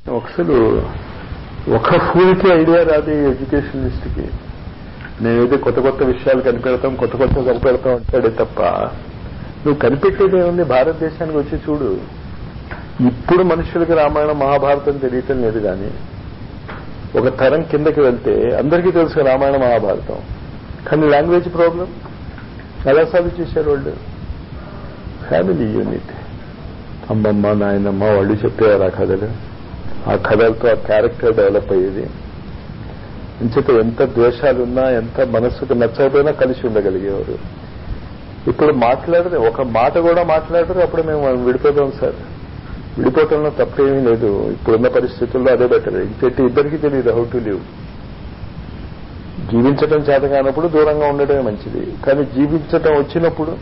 అసలు ఒక ఫూల్కి ఐడియా రాదు ఈ ఎడ్యుకేషనిస్ట్కి నేనైతే కొత్త కొత్త విషయాలు కనిపెడతాం కొత్త కొత్త కనిపెడతాం అంటాడే తప్ప నువ్వు కనిపెట్టేది ఏముంది భారతదేశానికి వచ్చి చూడు ఇప్పుడు మనుషులకి రామాయణం మహాభారతం తెలియటం లేదు కానీ ఒక తరం కిందకి వెళ్తే అందరికీ తెలుసు రామాయణ మహాభారతం కానీ లాంగ్వేజ్ ప్రాబ్లం ఎలా సాల్వ్ చేశారు వాళ్ళు ఫ్యామిలీ యూనిట్ అమ్మమ్మ నాయనమ్మ వాళ్ళు చెప్పేవారు ఆ కథలు ఆ కథలతో ఆ క్యారెక్టర్ డెవలప్ అయ్యేది ఇంచేత ఎంత ద్వేషాలున్నా ఎంత మనస్సుకు నచ్చకపోయినా కలిసి ఉండగలిగేవారు ఇప్పుడు మాట్లాడదు ఒక మాట కూడా మాట్లాడరు అప్పుడు మేము విడిపోతాం సార్ విడిపోవటంలో తప్పేమీ లేదు ఇప్పుడున్న పరిస్థితుల్లో అదే బెటర్ ఇంకెట్టి ఇద్దరికి తెలియదు హౌ టు లివ్ జీవించటం చేత కానప్పుడు దూరంగా ఉండడమే మంచిది కానీ జీవించటం వచ్చినప్పుడు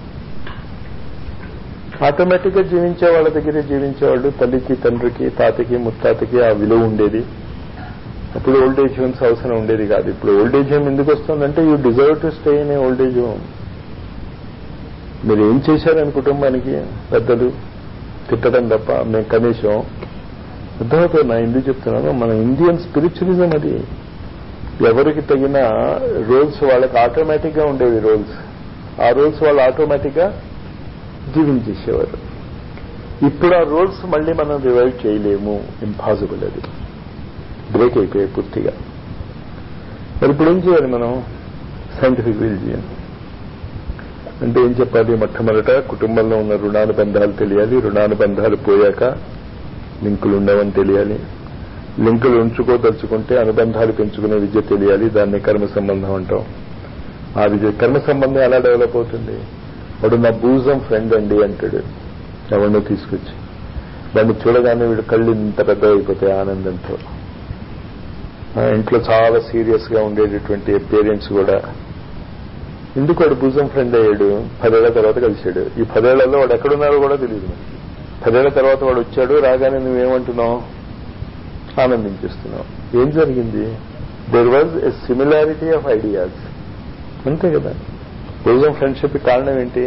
ఆటోమేటిక్ గా జీవించే వాళ్ళ దగ్గరే జీవించేవాళ్ళు తల్లికి తండ్రికి తాతకి ముత్తాతకి ఆ విలువ ఉండేది అప్పుడు ఓల్డ్ ఏజ్ హోమ్స్ అవసరం ఉండేది కాదు ఇప్పుడు ఓల్డ్ ఏజ్ హోమ్ ఎందుకు వస్తుందంటే you deserve to stay in old age home మీరు ఏం చేశారని కుటుంబానికి పెద్దలు తిట్టడం తప్ప మేము కనీసం అర్థమవుతున్నా ఎందుకు చెప్తున్నాను మన ఇండియన్ స్పిరిచువలిజం అది ఎవరికి తగిన రోల్స్ వాళ్ళకి ఆటోమేటిక్ గా ఉండేవి రోల్స్ ఆ రోల్స్ వాళ్ళు ఆటోమేటిక్ గా జీవించేసేవారు ఇప్పుడు ఆ రోల్స్ మళ్ళీ మనం రివైవ్ చేయలేము ఇంపాసిబుల్ అది బ్రేక్ అయిపోయాయి పూర్తిగా మరి ఇప్పుడు ఏం చేయాలి మనం సైంటిఫిక్ రిలీజియన్ అంటే ఏం చెప్పాలి మొట్టమొదట కుటుంబంలో ఉన్న రుణానుబంధాలు తెలియాలి రుణానుబంధాలు పోయాక లింకులు ఉండవని తెలియాలి లింకులు ఉంచుకోదలుచుకుంటే అనుబంధాలు పెంచుకునే విద్య తెలియాలి దాన్ని కర్మ సంబంధం అంటాం ఆ విద్య కర్మ సంబంధం ఎలా డెవలప్ అవుతుంది వాడు నా బూజం ఫ్రెండ్ అండి అంటాడు ఎవరినో తీసుకొచ్చి దాన్ని చూడగానే వీడు కళ్ళు ఇంత పెద్ద అయిపోతాయి ఆనందంతో ఇంట్లో చాలా సీరియస్ గా ఉండేటటువంటి పేరెంట్స్ కూడా ఎందుకు వాడు భుజం ఫ్రెండ్ అయ్యాడు పదేళ్ల తర్వాత కలిశాడు ఈ పదేళ్లలో వాడు ఎక్కడున్నారో కూడా తెలియదు మనకి పదేళ్ల తర్వాత వాడు వచ్చాడు రాగానే నువ్వేమంటున్నావు ఆనందించేస్తున్నావు ఏం జరిగింది there was a similarity of ideas అంతే కదా భుజం ఫ్రెండ్షిప్ కారణం ఏంటి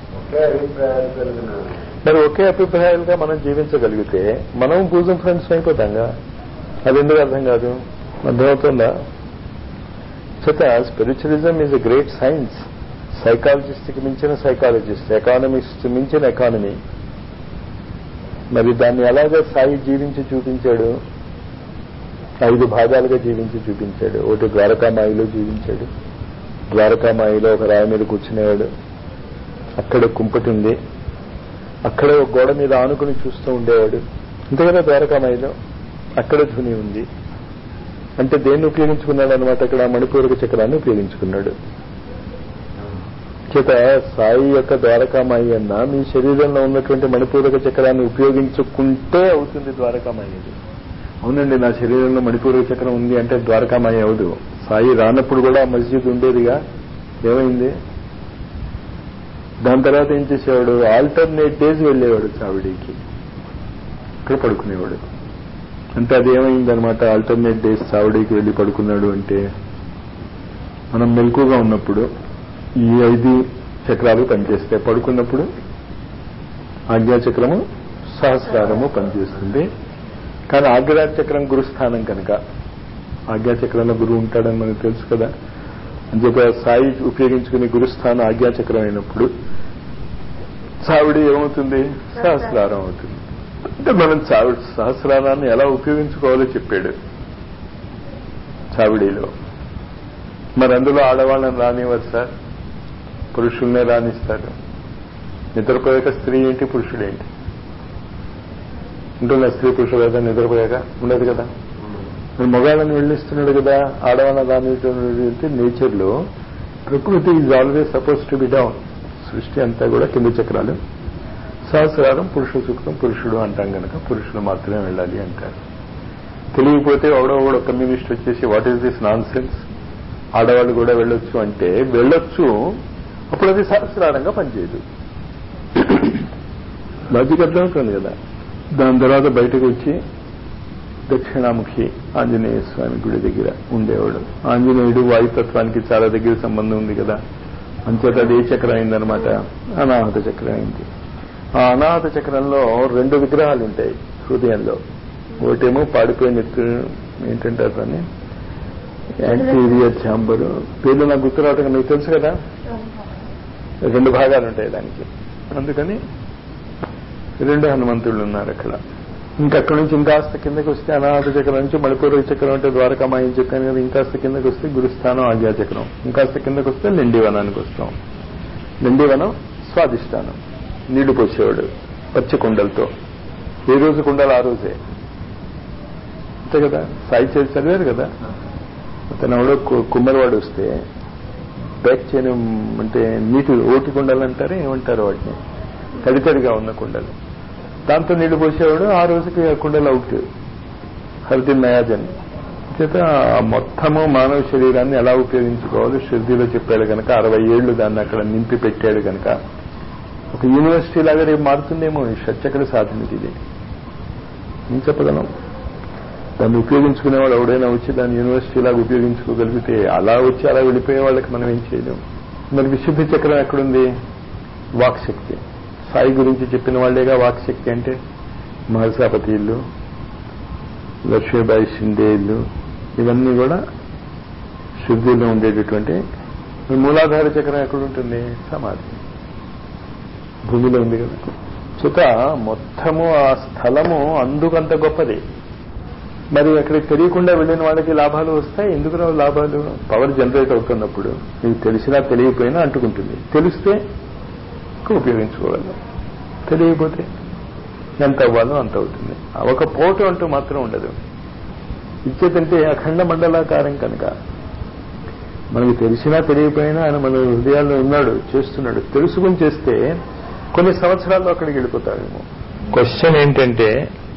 మరి ఒకే అభిప్రాయాలుగా మనం జీవించగలిగితే మనం భూజం ఫ్రెండ్స్ అయిపోతాంగా అది ఎందుకు అర్థం కాదు అర్థమవుతుందా చేత spiritualism is a great science psychologist కి మించిన సైకాలజిస్ట్ ఎకానమిస్ట్ మించిన ఎకానమీ మరి దాన్ని ఎలాగ సాయి జీవించి చూపించాడు ఐదు భాగాలుగా జీవించి చూపించాడు ఒకటి ద్వారకామాయిలో జీవించాడు ద్వారకామాయిలో ఒక రాయి మీద కూర్చునేవాడు అక్కడ కుంపటి ఉంది అక్కడ ఒక గోడ మీద ఆనుకుని చూస్తూ ఉండేవాడు అంతే కదా ద్వారకామాయిలో అక్కడ ధ్వని ఉంది అంటే దేన్ని ఉపయోగించుకున్నాడు అనమాట అక్కడ మణిపూరక చక్రాన్ని ఉపయోగించుకున్నాడు చేత సాయి యొక్క ద్వారకామాయి అన్న మీ శరీరంలో ఉన్నటువంటి మణిపూరక చక్రాన్ని ఉపయోగించుకుంటే అవుతుంది ద్వారకామాయి అది అవునండి నా శరీరంలో మణిపూరక చక్రం ఉంది అంటే ద్వారకామాయి అవదు సాయి రానప్పుడు కూడా మస్జిద్ ఉండేదిగా ఏమైంది దాని తర్వాత ఏం చేసేవాడు ఆల్టర్నేట్ డేస్ వెళ్ళేవాడు చావిడికి ఇక్కడ పడుకునేవాడు అంటే అది ఏమైందనమాట ఆల్టర్నేట్ డేస్ చావడికి వెళ్ళి పడుకున్నాడు అంటే మనం మెలకుగా ఉన్నప్పుడు ఈ ఐదు చక్రాలు పనిచేస్తాయి పడుకున్నప్పుడు ఆజ్ఞాచక్రము సహస్రారము పనిచేస్తుంది కానీ ఆజ్ఞాచక్రం గురుస్థానం కనుక ఆజ్ఞాచక్రంలో గురువు ఉంటాడని మనకు తెలుసు కదా అంచేత సాయి ఉపయోగించుకునే గురుస్థానం ఆజ్ఞాచక్రం అయినప్పుడు చావిడి ఏమవుతుంది సహస్రారం అవుతుంది అంటే మనం చావిడి సహస్రారాన్ని ఎలా ఉపయోగించుకోవాలో చెప్పాడు చావిడిలో మరి అందులో ఆడవాళ్ళని రానివ్వరు సార్ పురుషుల్నే రాణిస్తారు నిద్రపోయాక స్త్రీ ఏంటి పురుషుడు ఏంటి ఉంటుందా స్త్రీ పురుషుడు కదా నిద్రపోయాక ఉండదు కదా మరి మగాళ్ళని వెళ్ళిస్తున్నాడు కదా ఆడవాళ్ళని రానిటువంటి నేచర్లో ప్రకృతి is always supposed to be down సృష్టి అంతా కూడా కింద చక్రాలు సహస్రారం పురుష సూక్తం పురుషుడు అంటాం కనుక పురుషుడు మాత్రమే వెళ్ళాలి అంటారు తెలియకపోతే ఎవడో కూడా కమ్యూనిస్ట్ వచ్చేసి what is this nonsense ఆడవాళ్ళు కూడా వెళ్ళొచ్చు అంటే వెళ్ళొచ్చు అప్పుడు అది సహస్రారంగా పనిచేయదు లాజిక్ అర్థమవుతుంది కదా దాని తర్వాత బయటకు వచ్చి దక్షిణాముఖి ఆంజనేయ స్వామి గుడి దగ్గర ఉండేవాడు ఆంజనేయుడు వాయుతత్వానికి చాలా దగ్గర సంబంధం ఉంది కదా అంచేత అది ఏ చక్రం అయిందనమాట అనాహత చక్రం అయింది ఆ అనాహత చక్రంలో రెండు విగ్రహాలు ఉంటాయి హృదయంలో ఒకటేమో పాడిపోయిన ఎత్తు ఏంటంటారు దాన్ని యాంటీరియర్ ఛాంబర్ పేర్లు నాకు గుర్తు రావటం మీకు తెలుసు కదా రెండు భాగాలు ఉంటాయి దానికి అందుకని రెండు హనుమంతుళ్ళు ఉన్నారు అక్కడ ఇంకక్కడి నుంచి ఇంకాస్త కిందకి వస్తే అనాథ చక్రం నుంచి మణిపూర్వ చక్రం అంటే ద్వారకామాయం చెప్పాను కదా ఇంకాస్త కిందకి వస్తే గురుస్థానం ఆజ్ఞా చక్రం ఇంకాస్త కిందకి వస్తే లిండివనానికి వస్తాం లిండివనం స్వాదిష్టానం నీళ్లు పోసేవాడు పచ్చి కుండలతో ఏ రోజు కుండలు ఆ రోజే అంతే కదా సాయి చేసి చదివారు కదా అతను ఎవడో కు- కుమ్మరివాడు వస్తే బ్యాక్ చేయను అంటే నీటి ఓటి కుండలు అంటారు ఏమంటారు వాటిని తడితడిగా ఉన్న కుండలు దాంతో నీళ్లు పోసేవాడు ఆ రోజుకి ఆ కుండలు అవుట్ హరిదిన్ నయాజన్ చేత ఆ మొత్తము మానవ శరీరాన్ని ఎలా ఉపయోగించుకోవాలో శృద్ధిలో చెప్పాడు కనుక అరవై ఏళ్లు దాన్ని అక్కడ నింపి పెట్టాడు కనుక ఒక యూనివర్సిటీ లాగా రేపు మారుతుందేమో ఈ షట్చక్ర సాధనకి ఇది ఏం చెప్పగలం దాన్ని ఉపయోగించుకునేవాడు ఎవడైనా వచ్చి దాన్ని యూనివర్సిటీ లాగా ఉపయోగించుకోగలిగితే అలా వచ్చి అలా వెళ్ళిపోయే వాళ్ళకి మనం ఏం చేయలేం మరి విశుద్ధి చక్రం ఎక్కడుంది వాక్శక్తి సాయి గురించి చెప్పిన వాళ్ళేగా వాక్శక్తి అంటే మహర్షాపతి ఇల్లు లక్ష్మీబాయి షిండే ఇల్లు ఇవన్నీ కూడా శుద్ధిలో ఉండేటటువంటి ఈ మూలాధార చక్రం ఎక్కడుంటుంది సమాధి భూమిలో ఉంది కదా సుత మొత్తము ఆ స్థలము అందుకంత గొప్పది మరి అక్కడికి తెలియకుండా వెళ్ళిన వాళ్ళకి లాభాలు వస్తాయి ఎందుకు రావు లాభాలు పవర్ జనరేట్ అవుతున్నప్పుడు మీకు తెలిసినా తెలియకపోయినా అంటుకుంటుంది తెలిస్తే ఇంకా ఉపయోగించుకోగలం తెలియకపోతే ఎంత అవ్వాలో అంత అవుతుంది ఒక పోటు అంటూ మాత్రం ఉండదు ఇచ్చేదంటే అఖండ మండలాకారం కనుక మనకి తెలిసినా తెలియకపోయినా ఆయన మన హృదయాల్లో ఉన్నాడు చేస్తున్నాడు తెలుసుకుని చేస్తే కొన్ని సంవత్సరాల్లో అక్కడికి వెళ్ళిపోతాడేమో క్వశ్చన్ ఏంటంటే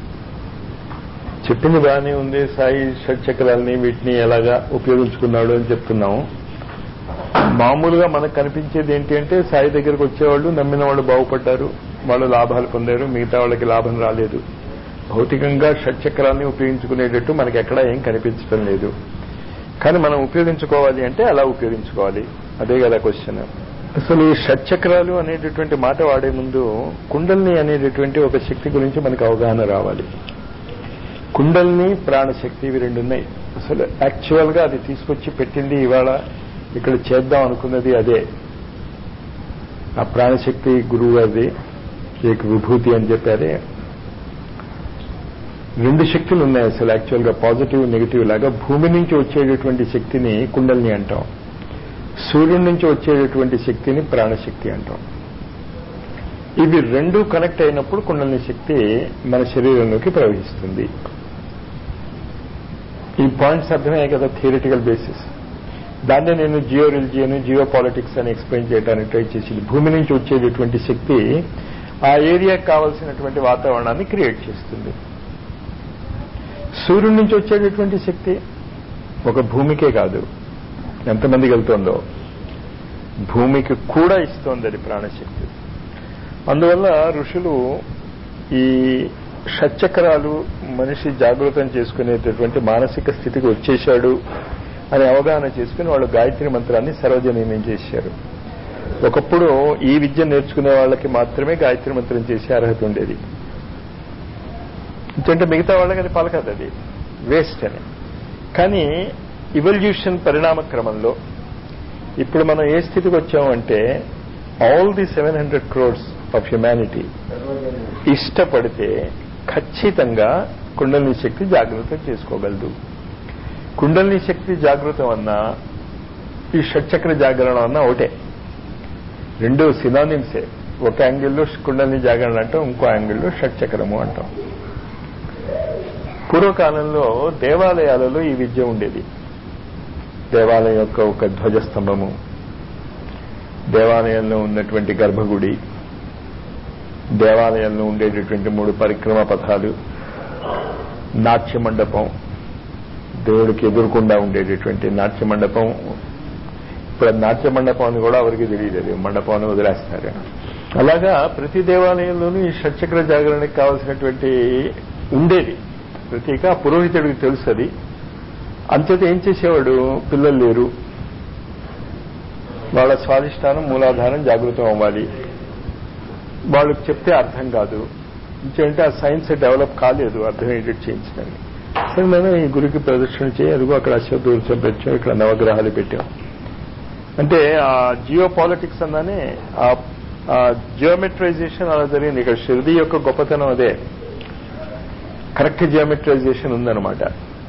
చెప్పింది బాగానే ఉంది సాయి షట్చక్రాలని వీటిని ఎలాగా ఉపయోగించుకున్నాడు అని చెప్తున్నాము మామూలుగా మనకు కనిపించేది ఏంటి అంటే సాయి దగ్గరకు వచ్చేవాళ్ళు నమ్మిన వాళ్ళు బాగుపడ్డారు వాళ్ళు లాభాలు పొందారు మిగతా వాళ్ళకి లాభం రాలేదు భౌతికంగా షట్చక్రాన్ని ఉపయోగించుకునేటట్టు మనకి ఎక్కడా ఏం కనిపించడం లేదు కానీ మనం ఉపయోగించుకోవాలి అంటే అలా ఉపయోగించుకోవాలి అదే కదా క్వశ్చన్ అసలు ఈ షట్చక్రాలు అనేటటువంటి మాట వాడే ముందు కుండల్ని అనేటటువంటి ఒక శక్తి గురించి మనకు అవగాహన రావాలి కుండల్ని ప్రాణశక్తి ఇవి రెండు ఉన్నాయి అసలు యాక్చువల్ గా అది తీసుకొచ్చి పెట్టింది ఇవాళ ఇక్కడ చేద్దాం అనుకున్నది అదే ఆ ప్రాణశక్తి గురువు అది ఏక విభూతి అని చెప్పారే రెండు శక్తులు ఉన్నాయి అసలు యాక్చువల్ గా పాజిటివ్ నెగిటివ్ లాగా భూమి నుంచి వచ్చేటటువంటి శక్తిని కుండల్ని అంటాం సూర్యుడి నుంచి వచ్చేటటువంటి శక్తిని ప్రాణశక్తి అంటాం ఇవి రెండు కనెక్ట్ అయినప్పుడు కుండలిని శక్తి మన శరీరంలోకి ప్రవహిస్తుంది ఈ పాయింట్స్ అర్థమయ్యాయి కదా థియరిటికల్ బేసిస్ దాన్నే నేను జియో రిలిజియన్ జియో పాలిటిక్స్ అని ఎక్స్ప్లెయిన్ చేయడానికి ట్రై చేసింది భూమి నుంచి వచ్చేటటువంటి శక్తి ఆ ఏరియాకి కావలసినటువంటి వాతావరణాన్ని క్రియేట్ చేస్తుంది సూర్యుడి నుంచి వచ్చేటటువంటి శక్తి ఒక భూమికే కాదు ఎంతమందికి వెళ్తుందో భూమికి కూడా ఇస్తోంది అది ప్రాణశక్తి అందువల్ల ఋషులు ఈ షట్చక్రాలు మనిషి జాగృతం చేసుకునేటటువంటి మానసిక స్థితికి వచ్చేశాడు అని అవగాహన చేసుకుని వాళ్ళు గాయత్రి మంత్రాన్ని సర్వజనీయం చేశారు ఒకప్పుడు ఈ విద్య నేర్చుకునే వాళ్ళకి మాత్రమే గాయత్రి మంత్రం చేసే అర్హత ఉండేది ఎందుకంటే మిగతా వాళ్ళకి అది పలకదు అది వేస్ట్ అని కానీ ఇవల్యూషన్ పరిణామ క్రమంలో ఇప్పుడు మనం ఏ స్థితికి వచ్చామంటే all the seven hundred crores of humanity ఇష్టపడితే ఖచ్చితంగా కుండలిని శక్తి జాగృతం చేసుకోగలదు కుండలిని శక్తి జాగృతం అన్నా ఈ షట్చక్ర జాగరణ అన్నా ఒకటే రెండు సినానిమ్సే ఒక యాంగిల్లో కుండలిని జాగరణ అంటాం ఇంకో యాంగిల్లో షట్చక్రము అంటాం పూర్వకాలంలో దేవాలయాలలో ఈ విద్య ఉండేది దేవాలయం యొక్క ఒక ధ్వజస్తంభము దేవాలయంలో ఉన్నటువంటి గర్భగుడి దేవాలయంలో ఉండేటటువంటి మూడు పరిక్రమ పథాలు నాట్య మండపం దేవుడికి ఎదురుకుండా ఉండేటటువంటి నాట్య మండపం ఇప్పుడు నాట్య మండపం అని కూడా ఎవరికి తెలియలేదు మండపం అని వదిలేస్తారు అలాగా ప్రతి దేవాలయంలోనూ ఈ షట్చక్ర జాగరణకి కావాల్సినటువంటి ఉండేది ప్రతీక ఆ పురోహితుడికి తెలుసు అది అంతేత ఏం చేసేవాడు పిల్లలు లేరు వాళ్ళ స్వాధిష్టానం మూలాధారం జాగృతం అవ్వాలి వాళ్ళకి చెప్తే అర్థం కాదు ఇంకేంటే ఆ సైన్స్ డెవలప్ కాలేదు అర్థమయ్యేటట్టు చేయించడానికి సరే నేను ఈ గురికి ప్రదర్శన చేయి అదిగో అక్కడ అశ్వదూర్చం పెట్టాం ఇక్కడ నవగ్రహాలు పెట్టాం అంటే ఆ జియో పాలిటిక్స్ అన్నానే ఆ జియోమెట్రైజేషన్ అలా జరిగింది ఇక్కడ షిర్ది యొక్క గొప్పతనం అదే కరెక్ట్ జియోమెట్రైజేషన్ ఉందన్నమాట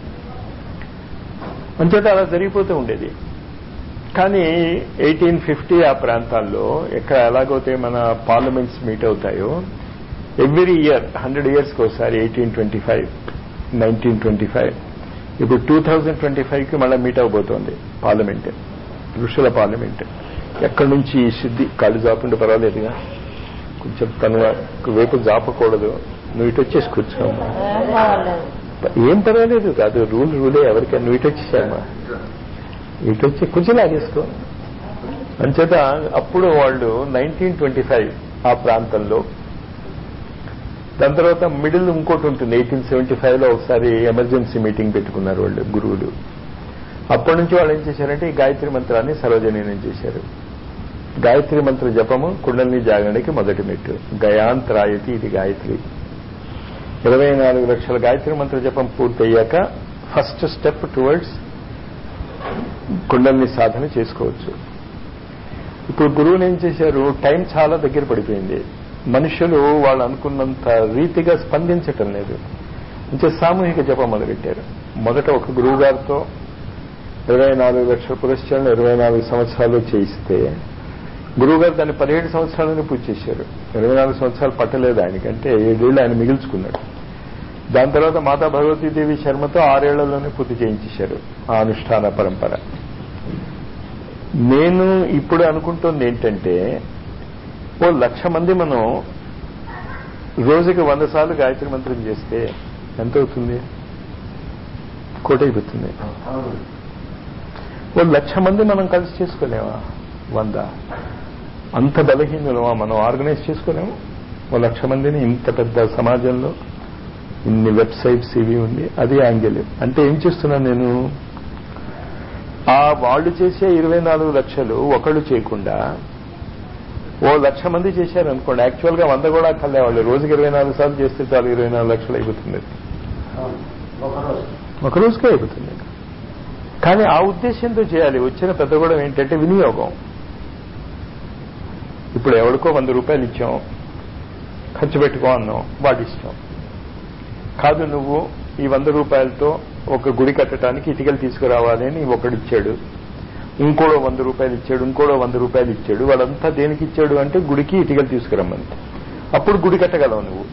అంచేత అలా జరిగిపోతూ ఉండేది కానీ ఎయిటీన్ ఫిఫ్టీ ఆ ప్రాంతాల్లో ఎక్కడ ఎలాగైతే మన పార్లమెంట్స్ మీట్ అవుతాయో ఎవ్రీ ఇయర్ హండ్రెడ్ ఇయర్స్కి ఒకసారి eighteen twenty five nineteen twenty five ఇప్పుడు టూ థౌజండ్ ట్వంటీ ఫైవ్కి మళ్ళీ మీట్ అవబోతోంది పార్లమెంట్ ఋషుల పార్లమెంట్ ఎక్కడి నుంచి ఈ సిద్ధి కాళ్ళు జాపుంటే పర్వాలేదుగా కొంచెం తను వైపు జాపకూడదు నువ్వు ఇటు వచ్చేసి కూర్చోమ్మా ఏం పర్వాలేదు కాదు రూల్ రూలే ఎవరికైనా నువ్వు ఇటు వచ్చేసామా ఇటు వచ్చి కుర్చీ లాగేసుకో అంచేత అప్పుడు వాళ్ళు నైన్టీన్ ట్వంటీ ఫైవ్ ఆ ప్రాంతంలో దాని తర్వాత మిడిల్ ఇంకోటి ఉంటుంది ఎయిటీన్ సెవెంటీ ఫైవ్ లో ఒకసారి ఎమర్జెన్సీ మీటింగ్ పెట్టుకున్నారు వాళ్ళు గురువులు అప్పటి నుంచి వాళ్ళు ఏం చేశారంటే ఈ గాయత్రి మంత్రాన్ని సర్వజనీనం చేశారు గాయత్రి మంత్ర జపము కుండలిని జాగరణకి మొదటి మెట్టు గయాంతరాయతి ఇది గాయత్రి ఇరవై నాలుగు లక్షల గాయత్రి మంత్ర జపం పూర్తయ్యాక ఫస్ట్ స్టెప్ టువర్డ్స్ కుండల్ని సాధన చేసుకోవచ్చు ఇప్పుడు గురువులు ఏం చేశారు టైం చాలా దగ్గర పడిపోయింది మనుషులు వాళ్ళు అనుకున్నంత రీతిగా స్పందించటం లేదు అంటే సామూహిక జపం మొదలెట్టారు మొదట ఒక గురువు గారితో ఇరవై నాలుగు లక్షల పురస్కారాలు ఇరవై నాలుగు సంవత్సరాలు చేయిస్తే గురువు గారు దాన్ని పదిహేడు సంవత్సరాలని పూజ చేశారు ఇరవై నాలుగు సంవత్సరాలు పట్టలేదు ఆయనకంటే ఏడేళ్ళు ఆయన మిగిల్చుకున్నాడు దాని తర్వాత మాతా భగవతీదేవి శర్మతో ఆరేళ్లలోనే పూర్తి చేయించేశారు ఆ అనుష్ఠాన పరంపర నేను ఇప్పుడు అనుకుంటోంది ఏంటంటే ఓ లక్ష మంది మనం రోజుకి వంద సార్లు గాయత్రి మంత్రం చేస్తే ఎంత అవుతుంది కోటి అయిపోతుంది ఓ లక్ష మంది మనం కలిసి చేసుకోలేమా వంద అంత బలహీనులమా మనం ఆర్గనైజ్ చేసుకోలేము ఓ లక్ష మందిని ఇంత పెద్ద సమాజంలో ఇన్ని వెబ్సైట్స్ ఇవి ఉంది అది యాంగిల్ అంటే ఏం చేస్తున్నాను నేను ఆ వాళ్ళు చేసే ఇరవై నాలుగు లక్షలు ఒకళ్ళు చేయకుండా ఓ లక్ష మంది చేశారు అనుకోండి యాక్చువల్ గా వంద కూడా కల్లే వాళ్ళు రోజుకి ఇరవై నాలుగు సార్లు చేస్తే చాలు ఇరవై నాలుగు లక్షలు అయిపోతుంది ఒక రోజుకే అయిపోతుంది కానీ ఆ ఉద్దేశంతో చేయాలి వచ్చిన పెద్ద కూడా ఏంటంటే వినియోగం ఇప్పుడు ఎవరికో వంద రూపాయలు ఇచ్చాం ఖర్చు పెట్టుకో అన్నాం వాడి ఇష్టం కాదు నువ్వు ఈ వంద రూపాయలతో ఒక గుడి కట్టడానికి ఇటుకలు తీసుకురావాలి అని ఒకడిచ్చాడు ఇంకోడో వంద రూపాయలు ఇచ్చాడు ఇంకోడో వంద రూపాయలు ఇచ్చాడు వాళ్ళంతా దేనికి ఇచ్చాడు అంటే గుడికి ఇటుకలు తీసుకురమ్మని అప్పుడు గుడి కట్టగలవు నువ్వు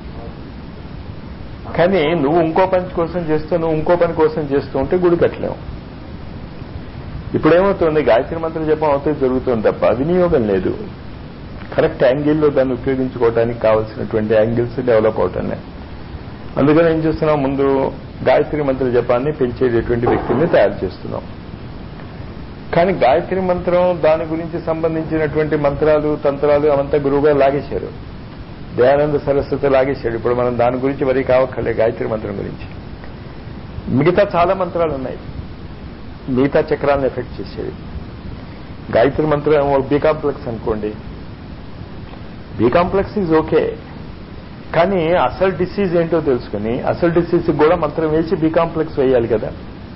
కానీ నువ్వు ఇంకో పని కోసం చేస్తూ నువ్వు ఇంకో పని కోసం చేస్తూ ఉంటే గుడి కట్టలేవు ఇప్పుడేమవుతుంది గాయత్రి మంత్రం జపం అవుతే జరుగుతుంది తప్ప వినియోగం లేదు కరెక్ట్ యాంగిల్లో దాన్ని ఉపయోగించుకోవడానికి కావాల్సినటువంటి యాంగిల్స్ డెవలప్ అవుతున్నాయి అందుకని ఏం చేస్తున్నాం ముందు గాయత్రి మంత్ర జపాన్ని పెంచేటటువంటి వ్యక్తుల్ని తయారు చేస్తున్నాం కానీ గాయత్రి మంత్రం దాని గురించి సంబంధించినటువంటి మంత్రాలు తంత్రాలు అవంతా గురువుగారు లాగేశారు దయానంద సరస్వతి లాగేశాడు ఇప్పుడు మనం దాని గురించి వరి కావక్కర్లే గాయత్రి మంత్రం గురించి మిగతా చాలా మంత్రాలు ఉన్నాయి మిగతా చక్రాలను ఎఫెక్ట్ చేసేవి గాయత్రి మంత్రం బి కాంప్లెక్స్ అనుకోండి బి కాంప్లెక్స్ ఈజ్ ఓకే కానీ అసలు డిసీజ్ ఏంటో తెలుసుకుని అసలు డిసీజ్ కూడా మంత్రం వేసి బి కాంప్లెక్స్ వేయాలి కదా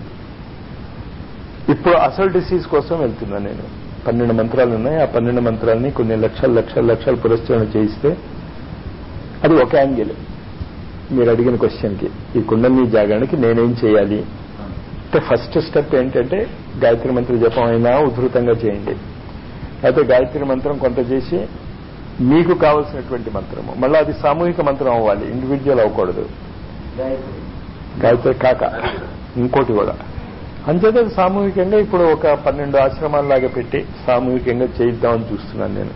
ఇప్పుడు అసలు డిసీజ్ కోసం వెళ్తున్నా నేను పన్నెండు మంత్రాలు ఉన్నాయి ఆ పన్నెండు మంత్రాలని కొన్ని లక్షల లక్షల లక్షల పురస్కరణ చేయిస్తే అది ఒక యాంగిల్ మీరు అడిగిన క్వశ్చన్కి ఈ కుండలి జాగరణకి నేనేం చేయాలి అంటే ఫస్ట్ స్టెప్ ఏంటంటే గాయత్రి మంత్ర జపం అయినా ఉధృతంగా చేయండి అయితే గాయత్రి మంత్రం కొంత చేసి మీకు కావలసినటువంటి మంత్రము మళ్ళీ అది సామూహిక మంత్రం అవ్వాలి ఇండివిజువల్ అవ్వకూడదు గాయత్రి కాక ఇంకోటి కూడా అంచేత సామూహికంగా ఇప్పుడు ఒక పన్నెండు ఆశ్రమాల్లాగా పెట్టి సామూహికంగా చేయిద్దామని చూస్తున్నాను నేను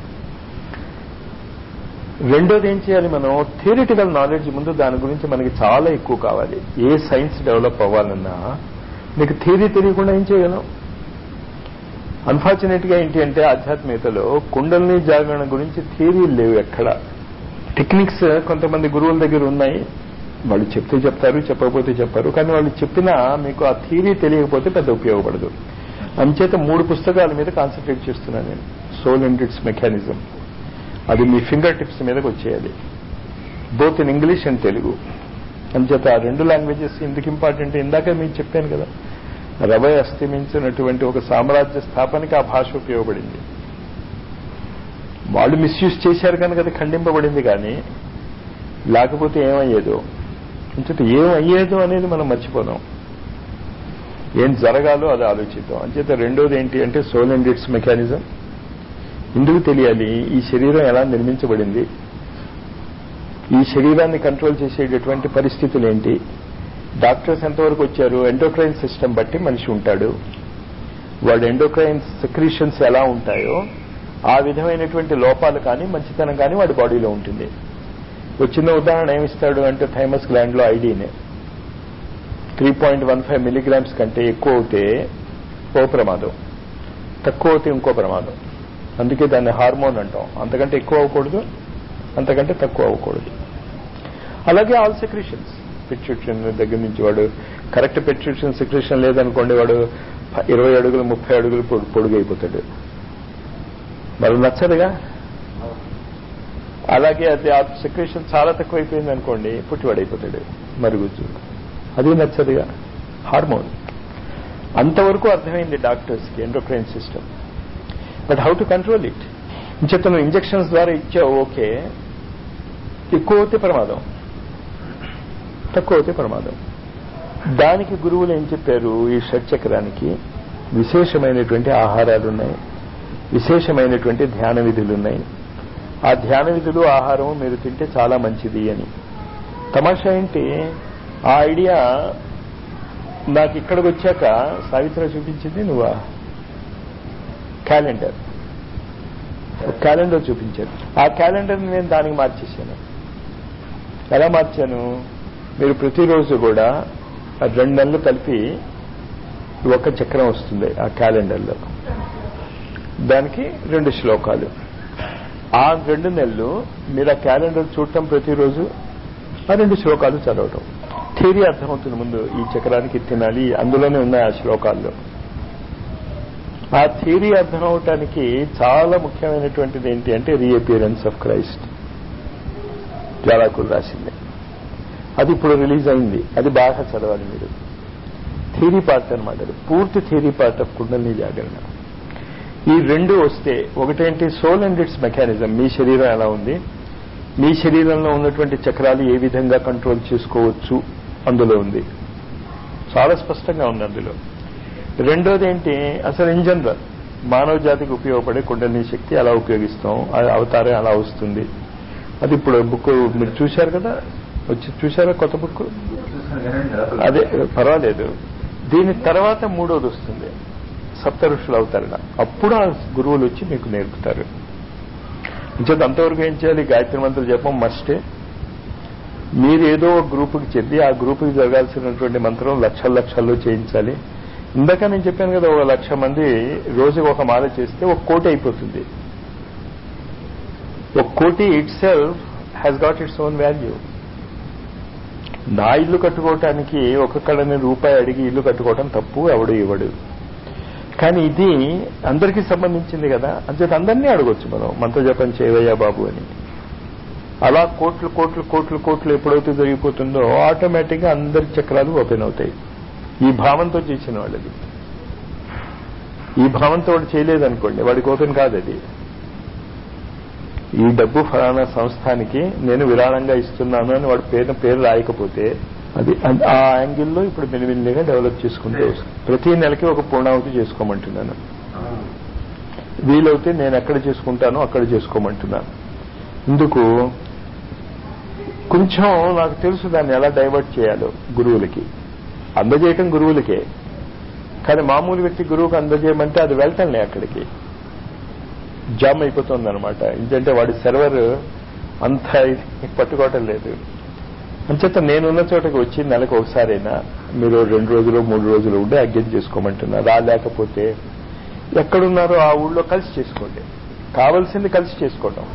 రెండోది ఏం చేయాలి మనం థియరిటికల్ నాలెడ్జ్ ముందు దాని గురించి మనకి చాలా ఎక్కువ కావాలి ఏ సైన్స్ డెవలప్ అవ్వాలన్నా నీకు థియరీ తెలియకుండా ఏం చేయగలం అన్ఫార్చునేట్ గా ఏంటి అంటే ఆధ్యాత్మికతలో కుండల్ని జాగరణ గురించి థియరీలు లేవు ఎక్కడ టెక్నిక్స్ కొంతమంది గురువుల దగ్గర ఉన్నాయి వాళ్ళు చెప్తే చెప్తారు చెప్పకపోతే చెప్పారు కానీ వాళ్ళు చెప్పినా మీకు ఆ థియరీ తెలియకపోతే పెద్ద ఉపయోగపడదు అంచేత మూడు పుస్తకాల మీద కాన్సన్ట్రేట్ చేస్తున్నాను నేను సోల్ అండ్ ఇట్స్ మెకానిజం అది మీ ఫింగర్ టిప్స్ మీదకి వచ్చేయాలి both in English and Telugu అంచేత ఆ రెండు లాంగ్వేజెస్ ఎందుకు ఇంపార్టెంట్ ఇందాక మీకు చెప్పాను కదా రవ అస్తమించినటువంటి ఒక సామ్రాజ్య స్థాపనకి ఆ భాష ఉపయోగపడింది వాళ్ళు మిస్యూజ్ చేశారు కనుక అది ఖండింపబడింది కానీ లేకపోతే ఏమయ్యేదో అంచేత ఏమయ్యేదో అనేది మనం మర్చిపోదాం ఏం జరగాలో అది ఆలోచిద్దాం అంచేత రెండోది ఏంటి అంటే సోల్ అండ్ ఇట్స్ మెకానిజం ఎందుకు తెలియాలి ఈ శరీరం ఎలా నిర్మించబడింది ఈ శరీరాన్ని కంట్రోల్ చేసేటటువంటి పరిస్థితులు ఏంటి డాక్టర్స్ ఎంతవరకు వచ్చారు ఎండోక్రైన్ సిస్టమ్ బట్టి మనిషి ఉంటాడు వాడు ఎండోక్రైన్ సెక్రీషన్స్ ఎలా ఉంటాయో ఆ విధమైనటువంటి లోపాలు కానీ మంచితనం కానీ వాడి బాడీలో ఉంటుంది వచ్చిన ఉదాహరణ ఏమిస్తాడు అంటే థైమస్ గ్లాండ్ లో ఐడీనే three point one five milligrams కంటే ఎక్కువ అవుతే ఓ ప్రమాదం తక్కువ అవుతే ఇంకో ప్రమాదం అందుకే దాన్ని హార్మోన్ అంటాం అంతకంటే ఎక్కువ అవ్వకూడదు అంతకంటే తక్కువ అవ్వకూడదు అలాగే ఆల్ సెక్రిషన్స్ పెట్రిషన్ దగ్గర నుంచి వాడు కరెక్ట్ పెట్రిషన్ సెక్రిషన్ లేదనుకోండి వాడు ఇరవై అడుగులు ముప్పై అడుగులు పొడుగైపోతాడు మరి నచ్చదుగా అలాగే అది ఆ సెక్రేషన్ చాలా తక్కువైపోయింది అనుకోండి పుట్టివాడైపోతాడు మరుగుజ్జు అది నచ్చదుగా హార్మోన్ అంతవరకు అర్థమైంది డాక్టర్స్కి endocrine system but how to control it ఇంచేతను ఇంజక్షన్స్ ద్వారా ఇచ్చావు ఓకే ఎక్కువ అవుతే ప్రమాదం తక్కువ అవుతే ప్రమాదం దానికి గురువులు ఏం చెప్పారు ఈ షట్చక్రానికి విశేషమైనటువంటి ఆహారాలు ఉన్నాయి విశేషమైనటువంటి ధ్యాన విధులు ఉన్నాయి ఆ ధ్యాన విధులు ఆహారం మీరు తింటే చాలా మంచిది అని తమాషా ఏంటి ఆ ఐడియా నాకు ఇక్కడికి వచ్చాక సావిత్ర చూపించింది నువ్వా క్యాలెండర్ క్యాలెండర్ చూపించారు ఆ క్యాలెండర్ నేను దానికి మార్చేశాను ఎలా మార్చాను మీరు ప్రతిరోజు కూడా రెండు నెలలు కలిపి ఒక చక్రం వస్తుంది ఆ క్యాలెండర్లో దానికి రెండు శ్లోకాలు ఆ రెండు నెలలు మీరు ఆ క్యాలెండర్ చూడటం ప్రతిరోజు ఆ రెండు శ్లోకాలు చదవటం థియరీ అర్థమవుతుంది ముందు ఈ చక్రానికి తినాలి అందులోనే ఉన్నాయి ఆ శ్లోకాల్లో ఆ థియరీ అర్థం అవటానికి చాలా ముఖ్యమైనటువంటిది ఏంటి అంటే రీఅపియరెన్స్ ఆఫ్ క్రైస్ట్ జ్వాలాకులు రాసింది అది ఇప్పుడు రిలీజ్ అయింది అది బాగా చదవాలి మీరు థియరీ పార్ట్ అనమాట అది పూర్తి థియరీ పార్ట్ ఆఫ్ కుండలిని జాగరణ ఈ రెండు వస్తే ఒకటేంటి సోల్ అండ్ ఇట్స్ మెకానిజం మీ శరీరం ఎలా ఉంది మీ శరీరంలో ఉన్నటువంటి చక్రాలు ఏ విధంగా కంట్రోల్ చేసుకోవచ్చు అందులో ఉంది చాలా స్పష్టంగా ఉంది అందులో రెండోది ఏంటి అసలు ఇన్ జనరల్ మానవ జాతికి ఉపయోగపడే కుండలిని శక్తి అలా ఉపయోగిస్తాం అవతారం అలా వస్తుంది అది ఇప్పుడు బుక్ మీరు చూశారు కదా వచ్చి చూశారా కొత్త బుక్ అదే పర్వాలేదు దీని తర్వాత మూడోది వస్తుంది సప్త ఋషులు అవతరణ అప్పుడు ఆ గురువులు వచ్చి మీకు నేర్పుతారు ఇంచేత అంతవరకు ఏం చేయాలి గాయత్రి మంత్ర జపం మస్టే మీరు ఏదో ఒక గ్రూపుకి చెంది ఆ గ్రూపుకి జరగాల్సినటువంటి మంత్రం లక్షల లక్షల్లో చేయించాలి ఇందాక నేను చెప్పాను కదా ఒక లక్ష మంది రోజుకి ఒక మాల చేస్తే ఒక కోటి అయిపోతుంది ఒక కోటి itself has got its own value నా ఇల్లు కట్టుకోవటానికి ఒక్కొక్కడని రూపాయి అడిగి ఇల్లు కట్టుకోవటం తప్పు ఎవడు ఇవ్వడు కానీ ఇది అందరికీ సంబంధించింది కదా అంచేత అందరినీ అడగొచ్చు మనం మంత్ర జపం చేయవయ్యా బాబు అని అలా కోట్లు కోట్లు కోట్లు కోట్లు ఎప్పుడైతే జరిగిపోతుందో ఆటోమేటిక్ గా అందరి చక్రాలు ఓపెన్ అవుతాయి ఈ భావంతో చేసిన వాళ్ళది ఈ భావంతో వాడు చేయలేదనుకోండి వాడికి ఓపెన్ కాదు అది ఈ డబ్బు ఫలానా సంస్థానికి నేను విరాళంగా ఇస్తున్నాను అని వాడు పేరు పేరు రాయకపోతే అది ఆ యాంగిల్లో ఇప్పుడు మెల్లిమెల్లిగా డెవలప్ చేసుకుంటూ వస్తుంది ప్రతి నెలకి ఒక పూర్ణావతి చేసుకోమంటున్నాను వీలైతే నేను ఎక్కడ చేసుకుంటానో అక్కడ చేసుకోమంటున్నాను ఇందుకు కొంచెం నాకు తెలుసు దాన్ని ఎలా డైవర్ట్ చేయాలో గురువులకి అందజేయటం గురువులకే కానీ మామూలు వ్యక్తి గురువుకు అందజేయమంటే అది వెళ్తానులే అక్కడికి జామ్ అయిపోతుంది అనమాట ఎందుకంటే వాడి సర్వర్ అంత పట్టుకోవటం లేదు అంచేత నేనున్న చోటకి వచ్చి నెలకు ఒకసారైనా మీరు రెండు రోజులు మూడు రోజులు ఉండి అజ్ఞం చేసుకోమంటున్నా రాలేకపోతే ఎక్కడున్నారో ఆ ఊళ్ళో కలిసి చేసుకోండి కావలసింది కలిసి చేసుకోవటం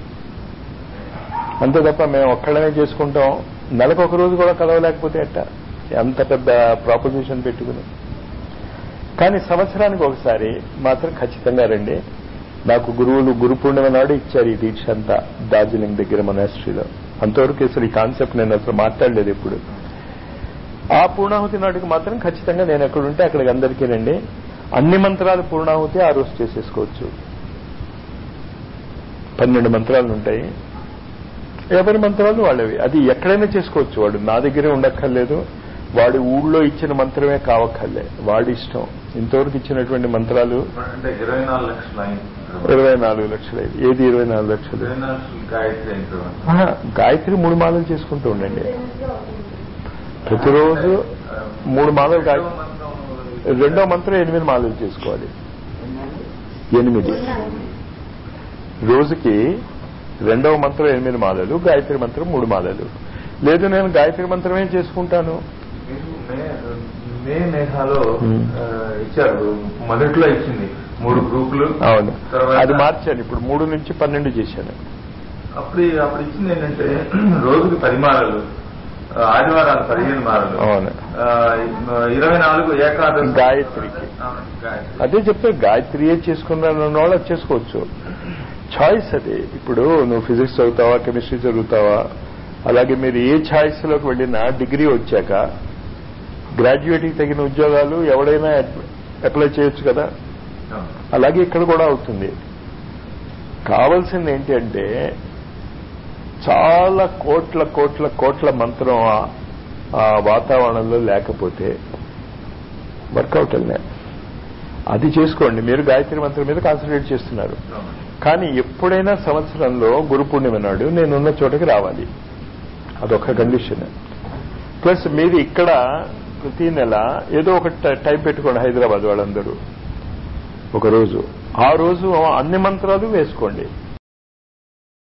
అంతే తప్ప మేము ఒక్కడమే చేసుకుంటాం నెలకు ఒక రోజు కూడా కలవలేకపోతే అట్ట ఎంత పెద్ద ప్రాపోజిషన్ పెట్టుకుని కానీ సంవత్సరానికి ఒకసారి మాత్రం ఖచ్చితంగా రండి నాకు గురువులు గురు పూర్ణిమ నాడు ఇచ్చారు ఈ దీక్ష అంతా డార్జిలింగ్ దగ్గర మొనాస్ట్రీలో అంతవరకు అసలు ఈ కాన్సెప్ట్ నేను అసలు మాట్లాడలేదు ఇప్పుడు ఆ పూర్ణాహుతి నాటికి మాత్రం ఖచ్చితంగా నేను ఎక్కడుంటే అక్కడికి అందరికీ రండి అన్ని మంత్రాలు పూర్ణాహుతి ఆ రోజు చేసేసుకోవచ్చు పన్నెండు మంత్రాలు ఉంటాయి ఎవరి మంత్రాలు వాళ్ళవి అది ఎక్కడైనా చేసుకోవచ్చు వాడు నా దగ్గరే ఉండక్కర్లేదు వాడి ఊళ్ళో ఇచ్చిన మంత్రమే కావక్కర్లే వాడి ఇష్టం ఇంతవరకు ఇచ్చినటువంటి మంత్రాలు అంటే ఇరవై నాలుగు లక్షల అయింది. ఇరవై నాలుగు లక్షలు అయింది. ఏది ఇరవై నాలుగు లక్షలు ఇరవై నాలుగు లక్షల గాయత్రి అయింది. ఆహా, గాయత్రి మూడు మాలలు చేసుకుంటూ ఉండండి ప్రతిరోజు మూడు మాలలు గాయత్రి రెండో మంత్రం ఎనిమిది మాలలు చేసుకోవాలి ఎనిమిది రోజుకి రెండవ మంత్రం ఎనిమిది మాలలు గాయత్రి మంత్రం మూడు మాలలు లేదు నేను గాయత్రి మంత్రమే చేసుకుంటాను మీరు మే- మే మేఘాలో Hmm. ఆ, ఇచ్చారు మొదట్లో ఇచ్చింది మూడు గ్రూపులు అవును తర్వాత- అది మార్చాను ఇప్పుడు మూడు నుంచి పన్నెండు చేశాను అప్పుడు అప్పుడు ఇచ్చింది ఏంటంటే రోజుకి పది మాలలు ఆ, ఆదివారాలు పదిహేను మాలలు అవును ఆ, ఇరవై నాలుగు ఏకాదశి గాయత్రికి. ఆ, గాయత్రి అదే చెప్తే గాయత్రియే చేసుకున్నాను అన్న వాళ్ళు అది చేసుకోవచ్చు చాయిస్ అది ఇప్పుడు నువ్వు ఫిజిక్స్ చదువుతావా కెమిస్ట్రీ చదువుతావా అలాగే మీరు ఏ ఛాయిస్ లోకి వెళ్ళినా డిగ్రీ వచ్చాక గ్రాడ్యుయేట్కి తగిన ఉద్యోగాలు ఎవడైనా అప్లై చేయొచ్చు కదా అలాగే ఇక్కడ కూడా అవుతుంది కావాల్సింది ఏంటి అంటే చాలా కోట్ల కోట్ల కోట్ల మంత్రం ఆ- ఆ వాతావరణంలో లేకపోతే వర్కౌట్ అల్లే అది చేసుకోండి మీరు గాయత్రి మంత్రం మీద కాన్సన్ట్రేట్ చేస్తున్నారు కానీ ఎప్పుడైనా సంవత్సరంలో గురు పూర్ణిమ నాడు నేనున్న చోటకి రావాలి అదొక కండిషన్ ప్లస్ మీరు ఇక్కడ ప్రతి నెల ఏదో ఒక ట- టైం పెట్టుకోండి హైదరాబాద్ వాళ్ళందరూ ఒక రోజు ఆ రోజు అన్ని మంత్రాలు వేసుకోండి